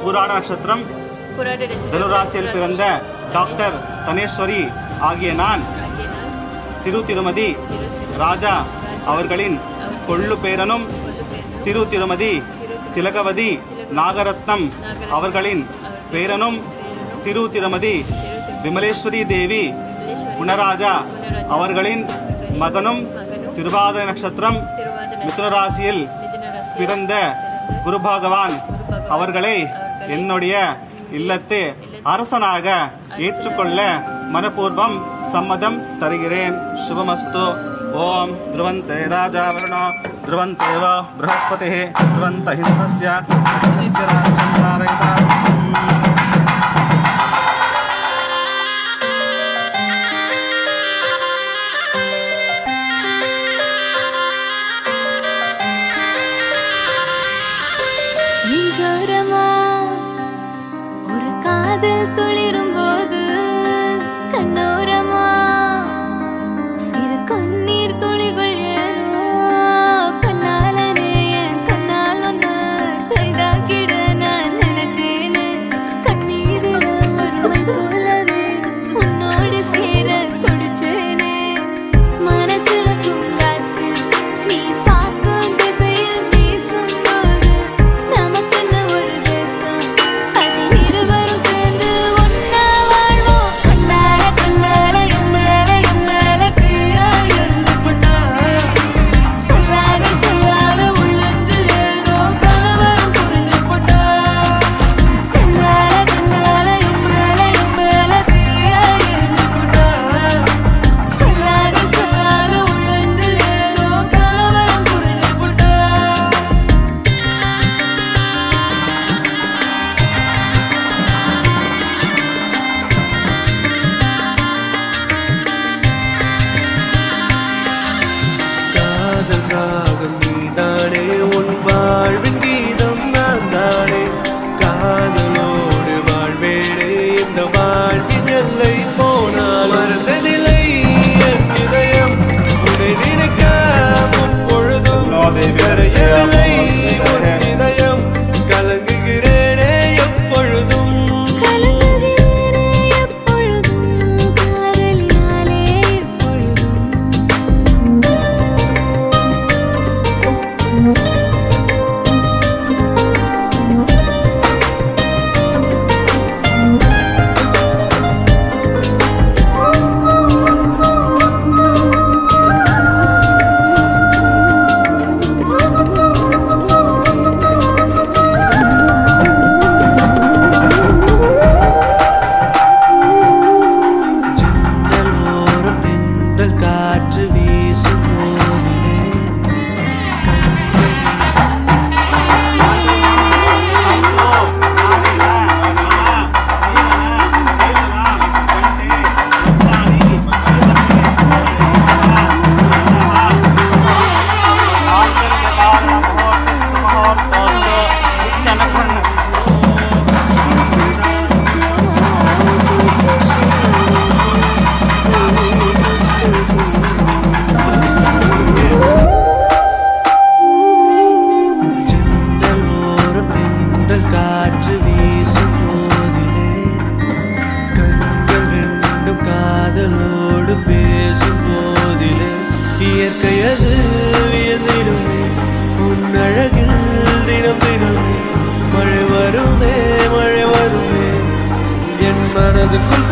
பூராட நட்சத்திரம் புராட நட்சத்திரம் தனுராசியில் பிறந்த டாக்டர் தனேஸ்வரி ஆகிய நான் ஆகிய நான் திரு திருமதி ராஜா அவர்களின் கொள்ளு பேரனும் திரு திருமதி திலகவதி நாகரத்னம் அவர்களின் பேரனும் திரு திருமதி விமலேஸ்வரி தேவி குணராஜா அவர்களின் மகனும் திருவாதிரை நட்சத்திரம் திருவாதிரை மிதுன ராசியில் மிதுன ராசி பிறந்த குரு பகவான் அவர்களை என்னுடைய இல்லத்து அரசனாக ஏற்றுக்கொள்ள மனப்பூர்வம் சம்மதம் தருகிறேன் சுபமஸ்து ஓம் ध्रुवन्ते राजा वरुणो ध्रुवन्तेव बृहस्पतिः ध्रुवन्त हिन्दस्य अग्निस्य राजचन्द्रारयिता நெஞ்சோரமா ஒரு காதல் துளிரும் போது கண்ணோரமா சிறு கண்ணீர் துளிகள் ஏனோ கண்ணாலனே என் கண்ணால் ஒன்று கைதாக்கிட நான் நினைச்சேனே கண்ணீரில் ஒருமை போலவே உன்னோடு சேர துடிச்சேனே மனசுல பூங்காத்து நீ பார்க்கும் திசையில் வீசும்போது நமக்குன்னு ஒரு தேசம் அதில் இருவரும் சேர்ந்து ஒன்னா வாழ்வோம் கண்ணால கண்ணால எம்மேல எம்மேல தீயா எரிஞ்சு போட்டா சொல்லாத சொல்லாத உள்ளஞ்சு ஏதோ கலவரம் புரிஞ்சு போட்டா கண்ணால கண்ணால எம்மேல எம்மேல தீயா எரிஞ்சு போட்டா சொல்லாத சொல்லாத உள்ளஞ்சு ஏதோ கலவரம் புரிஞ்சு போட்டா காதல் ராகம் நீதானே உன் வாழ்வின் கீதம் நான் தானே காதலோடு வாழ்வேனே இந்த வாழ்வின் எல்லை போனால் மறந்ததில்லை என் இதயம் உன்னை நினைக்க முப்பொழுதும் கரையவில்லை உன் இதயம் கலங்குகிறேனே எப்பொழுதும் கலங்குகிறேனே எப்பொழுதும் காதலினாலே எப்பொழுதும் செந்தலோரம் தென்றல் காற்று வீசும் போதிலே செந்தலோரம் தென்றல் காற்று வீசும் போதிலே கண்கள் ரெண்டும் காதலோடு பேசும் போதிலே இயற்கையது வியந்திடுமே உன் அழகில் தினம் தினமே மழை வருமே மழை வருமே என் மனதுக்குள்